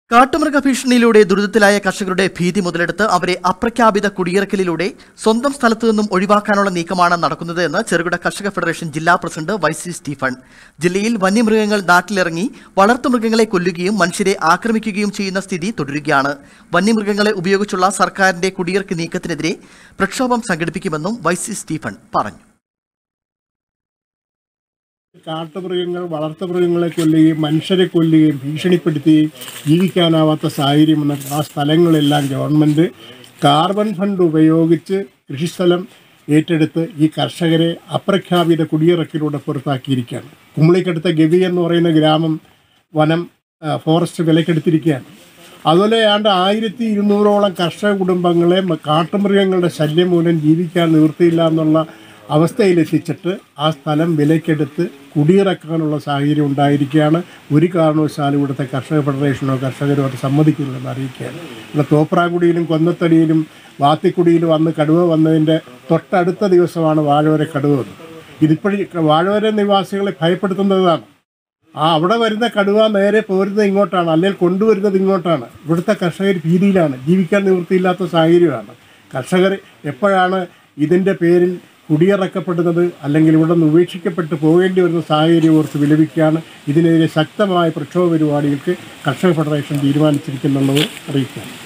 കാട്ടുമൃഗ ഭീഷണിയിലൂടെ ദുരിതത്തിലായ കർഷകരുടെ ഭീതി മുതലെടുത്ത് അവരെ അപ്രഖ്യാപിത കുടിയിറക്കലിലൂടെ സ്വന്തം സ്ഥലത്തു നിന്നും ഒഴിവാക്കാനുള്ള നീക്കമാണ് നടക്കുന്നത് എന്ന് ചെറുകിട കർഷക ഫെഡറേഷൻ ജില്ലാ പ്രസിഡന്റ് വൈ സി സ്റ്റീഫൻ ജില്ലയിൽ വന്യമൃഗങ്ങൾ നാട്ടിലിറങ്ങി വളർത്തുമൃഗങ്ങളെ കൊല്ലുകയും മനുഷ്യരെ ആക്രമിക്കുകയും ചെയ്യുന്ന സ്ഥിതി തുടരുകയാണ് വന്യമൃഗങ്ങളെ ഉപയോഗിച്ചുള്ള സർക്കാരിന്റെ കുടിയിറക്ക് നീക്കത്തിനെതിരെ പ്രക്ഷോഭം സംഘടിപ്പിക്കുമെന്നും വൈ സി സ്റ്റീഫൻ പറഞ്ഞു കാട്ടുമൃഗങ്ങൾ വളർത്തുമൃഗങ്ങളെ കൊല്ലുകയും മനുഷ്യരെ കൊല്ലുകയും ഭീഷണിപ്പെടുത്തുകയും ജീവിക്കാനാവാത്ത സാഹചര്യം വന്ന ആ സ്ഥലങ്ങളെല്ലാം ഗവൺമെൻറ് കാർബൺ ഫണ്ട് ഉപയോഗിച്ച് കൃഷിസ്ഥലം ഏറ്റെടുത്ത് ഈ കർഷകരെ അപ്രഖ്യാപിത കുടിയിറക്കിലൂടെ പുറത്താക്കിയിരിക്കുകയാണ് കുമ്പളിക്കടുത്ത ഗവി എന്ന് പറയുന്ന ഗ്രാമം വനം ആ, ഫോറസ്റ്റ് വിലക്കെടുത്തിരിക്കുകയാണ് അതുപോലെ ഏതാണ്ട് ആയിരത്തി ഇരുന്നൂറോളം കർഷക കുടുംബങ്ങളെ മ- കാട്ടുമൃഗങ്ങളുടെ ശല്യം മൂലം ജീവിക്കാൻ നിവൃത്തിയില്ല എന്നുള്ള അവസ്ഥയിലെത്തിച്ചിട്ട് ആ സ്ഥലം വിലക്കെടുത്ത് കുടിയിറക്കാനുള്ള സാഹചര്യം ഉണ്ടായിരിക്കുകയാണ് ഒരു കാരണവശാലും ഇവിടുത്തെ കർഷക ഫെഡറേഷനോ കർഷകരോ അത് സമ്മതിക്കുന്നില്ലെന്ന് അറിയിക്കുകയാണ് ഇവിടെ തോപ്രാങ്കുടിയിലും കൊന്നത്തടിയിലും വാത്തിക്കുടിയിലും അന്ന് കടുവ വന്നതിൻ്റെ തൊട്ടടുത്ത ദിവസമാണ് വാഴവര കടുവ വന്നത് ഇതിപ്പോഴും വാഴവര നിവാസികളെ ഭയപ്പെടുത്തുന്നതാണ് ആ അവിടെ വരുന്ന കടുവ നേരെ പോരുന്നത് ഇങ്ങോട്ടാണ് അല്ലെങ്കിൽ കൊണ്ടുവരുന്നത് ഇങ്ങോട്ടാണ് ഇവിടുത്തെ കർഷകർ ഭീതിയിലാണ് ജീവിക്കാൻ നിവൃത്തിയില്ലാത്ത സാഹചര്യമാണ് കർഷകർ എപ്പോഴാണ് ഇതിൻ്റെ പേരിൽ കുടിയിറക്കപ്പെടുന്നത് അല്ലെങ്കിൽ ഇവിടെ നിന്ന് ഉപേക്ഷിക്കപ്പെട്ട് പോകേണ്ടി വരുന്ന സാഹചര്യം ഓർത്ത് വിലപിക്കുകയാണ് ഇതിനെതിരെ ശക്തമായ പ്രക്ഷോഭ പരിപാടികൾക്ക് കർഷക ഫെഡറേഷൻ തീരുമാനിച്ചിരിക്കുന്നുള്ളത് അറിയിക്കുകയാണ്